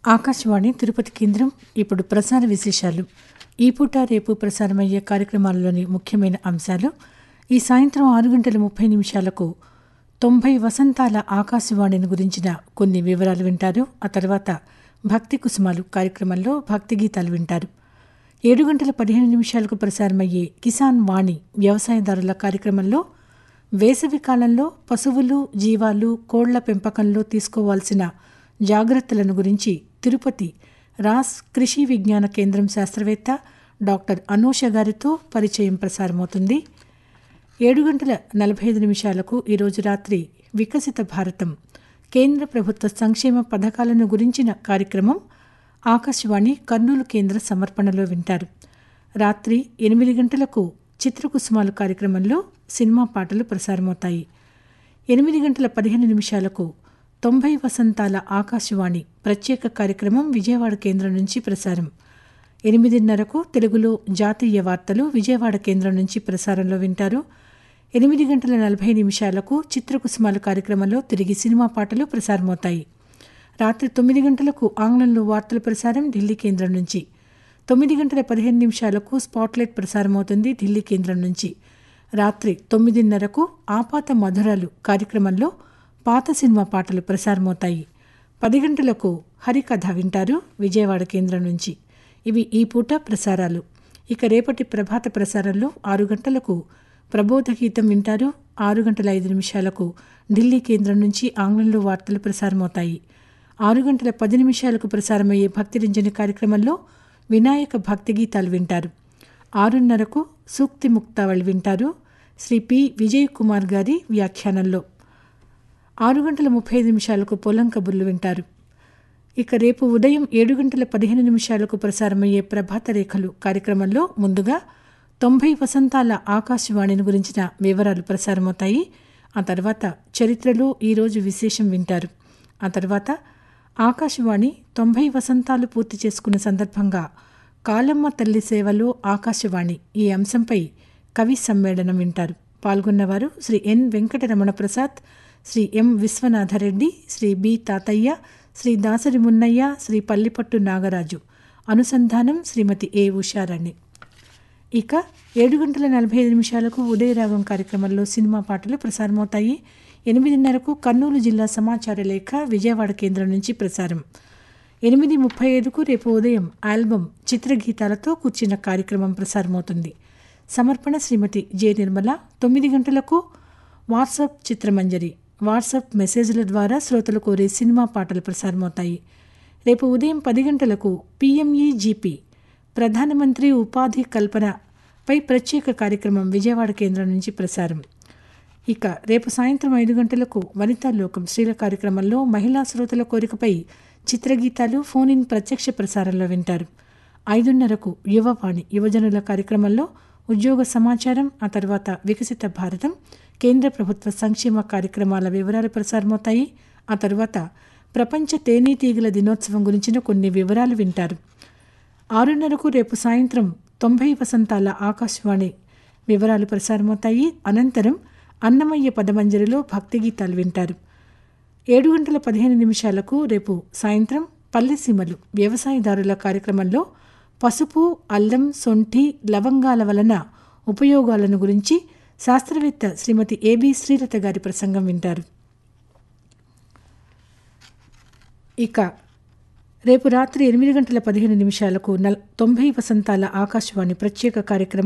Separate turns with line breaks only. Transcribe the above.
ఆకాశవాణి తిరుపతి కేంద్రం ఇప్పుడు ప్రసార విశేషాలు ఈ పూట రేపు ప్రసారమయ్యే కార్యక్రమాలలోని ముఖ్యమైన అంశాలు ఈ సాయంత్రం ఆరు గంటల ముప్పై నిమిషాలకు తొంభై వసంతాల ఆకాశవాణిని గురించిన కొన్ని వివరాలు వింటారు ఆ తర్వాత భక్తి కుసుమాలు కార్యక్రమంలో భక్తి గీతాలు వింటారు ఏడు గంటల పదిహేను నిమిషాలకు ప్రసారమయ్యే కిసాన్ వాణి వ్యవసాయదారుల కార్యక్రమంలో వేసవి కాలంలో పశువులు జీవాలు కోళ్ల పెంపకంలో తీసుకోవాల్సిన జాగ్రత్తలను గురించి తిరుపతి రాస్ కృషి విజ్ఞాన కేంద్రం శాస్త్రవేత్త డాక్టర్ అనూష గారితో పరిచయం ప్రసారమవుతుంది ఏడు గంటల నలభై ఐదు నిమిషాలకు ఈరోజు రాత్రి వికసిత భారతం కేంద్ర ప్రభుత్వ సంక్షేమ పథకాలను గురించిన కార్యక్రమం ఆకాశవాణి కర్నూలు కేంద్ర సమర్పణలో వింటారు రాత్రి ఎనిమిది గంటలకు చిత్రకుసుమాలు కార్యక్రమంలో సినిమా పాటలు ప్రసారమవుతాయి ఎనిమిది గంటల పదిహేను నిమిషాలకు తొంభై వసంతాల ఆకాశవాణి ప్రత్యేక కార్యక్రమం విజయవాడ కేంద్రం నుంచి ప్రసారం ఎనిమిదిన్నరకు తెలుగులో జాతీయ వార్తలు విజయవాడ కేంద్రం నుంచి ప్రసారంలో వింటారు ఎనిమిది గంటల నలభై నిమిషాలకు చిత్రకుసుమాల కార్యక్రమంలో తిరిగి సినిమా పాటలు ప్రసారమవుతాయి రాత్రి తొమ్మిది గంటలకు ఆంగ్లంలో వార్తల ప్రసారం ఢిల్లీ కేంద్రం నుంచి తొమ్మిది గంటల పదిహేను నిమిషాలకు స్పాట్లైట్ ప్రసారమవుతుంది ఢిల్లీ కేంద్రం నుంచి రాత్రి తొమ్మిదిన్నరకు ఆపాత మధురాలు కార్యక్రమంలో పాత సినిమా పాటలు ప్రసారమవుతాయి పది గంటలకు హరికథ వింటారు విజయవాడ కేంద్రం నుంచి ఇవి ఈ పూట ప్రసారాలు ఇక రేపటి ప్రభాత ప్రసారంలో ఆరు గంటలకు ప్రబోధ గీతం వింటారు ఆరు గంటల ఐదు నిమిషాలకు ఢిల్లీ కేంద్రం నుంచి ఆంగ్లంలో వార్తలు ప్రసారమవుతాయి ఆరు గంటల పది నిమిషాలకు ప్రసారమయ్యే భక్తి రంజని కార్యక్రమంలో వినాయక భక్తి గీతాలు వింటారు ఆరున్నరకు సూక్తి ముక్తావళి వింటారు శ్రీ పి విజయ్ కుమార్ గారి వ్యాఖ్యానంలో ఆరు గంటల ముప్పై ఐదు నిమిషాలకు పొలం కబుర్లు వింటారు ఇక రేపు ఉదయం ఏడు గంటల పదిహేను నిమిషాలకు ప్రసారమయ్యే ప్రభాత రేఖలు కార్యక్రమంలో ముందుగా తొంభై వసంతాల ఆకాశవాణిని గురించిన వివరాలు ప్రసారమవుతాయి ఆ తర్వాత చరిత్రలో ఈరోజు విశేషం వింటారు ఆ తర్వాత ఆకాశవాణి తొంభై వసంతాలు పూర్తి చేసుకున్న సందర్భంగా కాలమ్మ తల్లి సేవలో ఆకాశవాణి ఈ అంశంపై కవి సమ్మేళనం వింటారు పాల్గొన్నవారు Shri N Venkataramana Prasad Shri M Viswanathareddy Shri B Thathaiah Shri Dasari Munnaiah Shri Pallipattu Nagaraju అనుసంధానం శ్రీమతి ఏ ఉషారాణి ఇక ఏడు గంటల నలభై ఐదు నిమిషాలకు ఉదయరాగం కార్యక్రమంలో సినిమా పాటలు ప్రసారమవుతాయి ఎనిమిదిన్నరకు కర్నూలు జిల్లా సమాచార లేఖ విజయవాడ కేంద్రం నుంచి ప్రసారం ఎనిమిది ముప్పై ఐదుకు రేపు ఉదయం ఆల్బమ్ చిత్రగీతాలతో కూర్చిన కార్యక్రమం ప్రసారమవుతుంది సమర్పణ శ్రీమతి జె నిర్మల తొమ్మిది గంటలకు వాట్సాప్ చిత్రమంజరి వాట్సాప్ మెసేజ్ల ద్వారా శ్రోతలు కోరే సినిమా పాటలు ప్రసారమవుతాయి రేపు ఉదయం పది గంటలకు పిఎంఈజీపీ ప్రధానమంత్రి ఉపాధి కల్పనపై ప్రత్యేక కార్యక్రమం విజయవాడ కేంద్రం నుంచి ప్రసారం ఇక రేపు సాయంత్రం ఐదు గంటలకు వనితా లోకం స్త్రీల కార్యక్రమంలో మహిళా శ్రోతల కోరికపై చిత్రగీతాలు ఫోన్ ఇన్ ప్రత్యక్ష ప్రసారంలో వింటారు ఐదున్నరకు యువవాణి యువజనుల కార్యక్రమంలో ఉద్యోగ సమాచారం ఆ తర్వాత వికసిత భారతం కేంద్ర ప్రభుత్వ సంక్షేమ కార్యక్రమాల వివరాలు ప్రసారమవుతాయి ఆ తర్వాత ప్రపంచ తేనీటీగల దినోత్సవం గురించిన కొన్ని వివరాలు వింటారు ఆరున్నరకు రేపు సాయంత్రం తొంభై వసంతాల ఆకాశవాణి వివరాలు ప్రసారమవుతాయి అనంతరం అన్నమయ్య పదమంజరిలో భక్తి గీతాలు వింటారు ఏడు గంటల పదిహేను నిమిషాలకు రేపు సాయంత్రం పల్లెసీమలు వ్యవసాయదారుల కార్యక్రమంలో పసుపు అల్లం సొంఠి లవంగాల వలన ఉపయోగాలను గురించి శాస్త్రవేత్త శ్రీమతి ఏబి శ్రీలత గారి ప్రసంగం వింటారు ఇక రేపు రాత్రి ఎనిమిది గంటల పదిహేను నిమిషాలకు నల్ తొంభై వసంతాల ఆకాశవాణి ప్రత్యేక కార్యక్రమం